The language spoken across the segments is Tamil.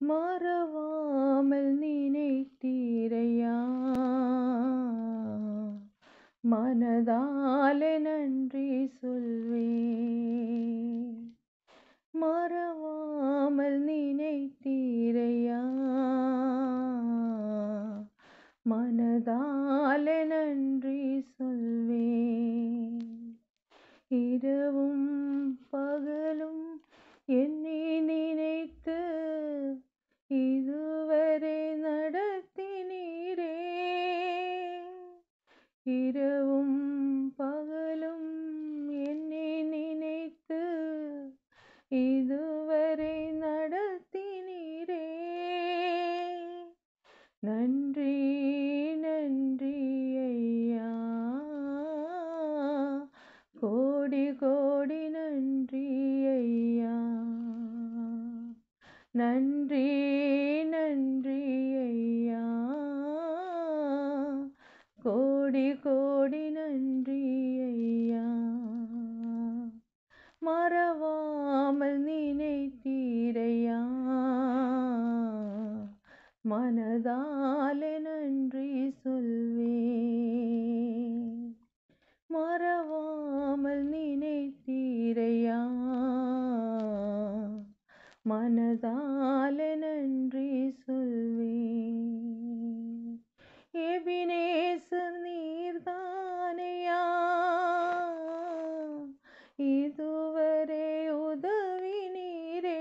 மறவாமல் நினைத்தீரையா மனதாலே நன்றி சொல்வேன் மறவாமல் நினைத்தீரையா மனதாலே நன்றி சொல்வேன் இரவும் பகலும் என்னை நினைத்து இதுவரை நடத்தினீரே இரவும் பகலும் என்னை நினைத்து இதுவரை நடத்தினீரே நன்றி நன்றி ஐயா கோடி கோடி நன்றி ஐயா நன்றி நன்றி ஐயா கோடி கோடி நன்றி ஐயா மறவாமல் நினைத்தீரையா மனதாலே நன்றி சொல்வேன் மறவாமல் நினைத்தீரையா மனதாலே நன்றி சொல்வேன் எபினேசர் நீர்தானையா இதுவரை உதவி நீரே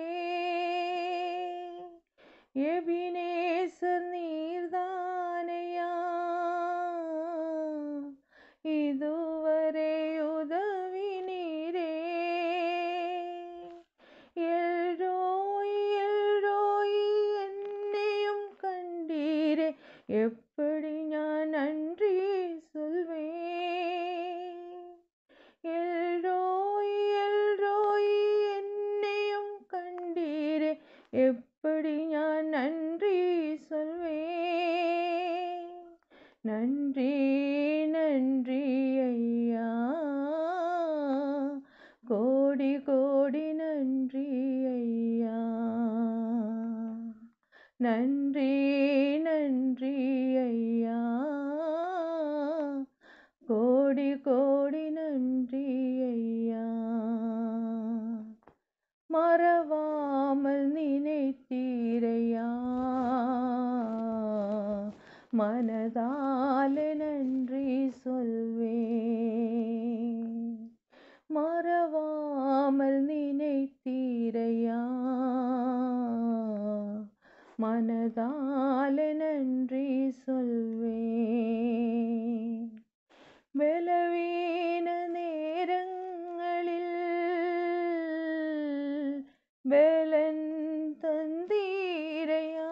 எபினேசர் நீர்தானையா இதுவரை உதவி நீரே எல்ரோய் எல்ரோய் என்னையும் கண்டீரே எப்படி நான் நன்றி சொல்வேன் எல்ரோய் எல்ரோய் என்னையும் கண்டீரே எப்படி நான் நன்றி சொல்வேன் நன்றி நன்றி ஐயா கோடி கோடி நன்றி ஐயா நன்றி நன்றி ஐயா கோடி கோடி நன்றி ஐயா மறவாமல் நினைத்தீரையா மனதால நன்றி சொல்வேன் மறவாமல் நினைத்தீரையா மனதால நன்றி சொல்வேன் பலவீன நேரங்களில் பலன் தந்தீரையா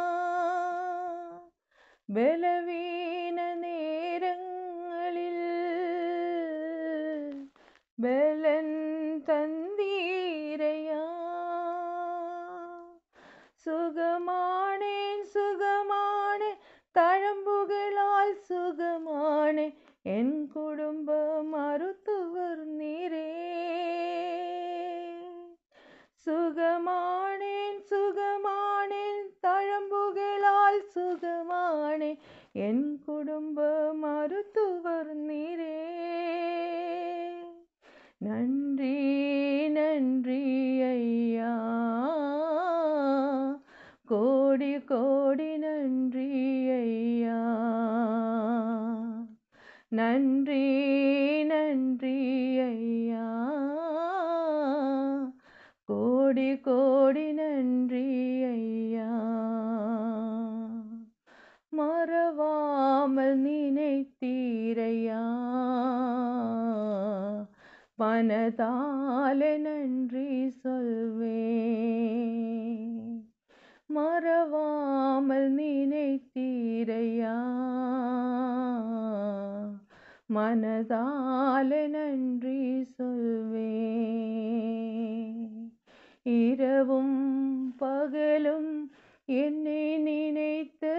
பலவீன நேரங்களில் பலன் தந்தீரையா சுகமானேன் சுகமானேன் தழம்புகளால் சுகமானேன் என் குடும்ப மருத்துவர் நீரே சுகமானேன் சுகமானேன் தழம்புகளால் சுகமானேன் என் குடும்ப மருத்துவர் நீரே நன்றி நன்றி ஐயா கோடி கோடி நன்றி ஐயா நன்றி நன்றி ஐயா கோடி கோடி நன்றி ஐயா மறவாமல் நினைத்தீரையா மனதால நன்றி சொல்வேன் மறவாமல் நினைத்தீரையா மனதால நன்றி சொல்வேன் இரவும் பகலும் என்னை நினைத்து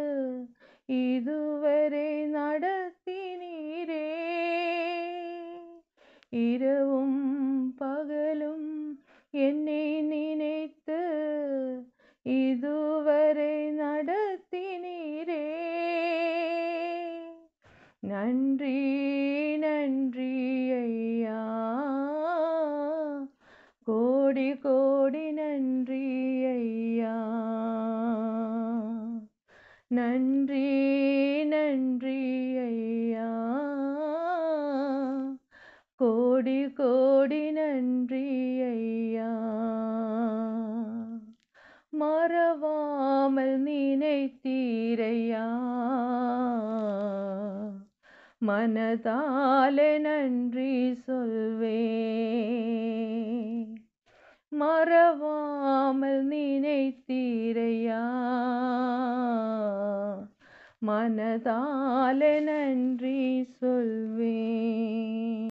இதுவரை நடத்தினீரே இரவும் பகலும் என்னை நினைத்து இது நன்றி நன்றி ஐயா கோடி கோடி நன்றி ஐயா நன்றி நன்றி ஐயா கோடி கோடி நன்றி ஐயா மறவாமல் நினைத்தீரையா மனதாலே நன்றி சொல்வே மறவாமல் நினைத்தீரையா மனதாலே நன்றி சொல்வே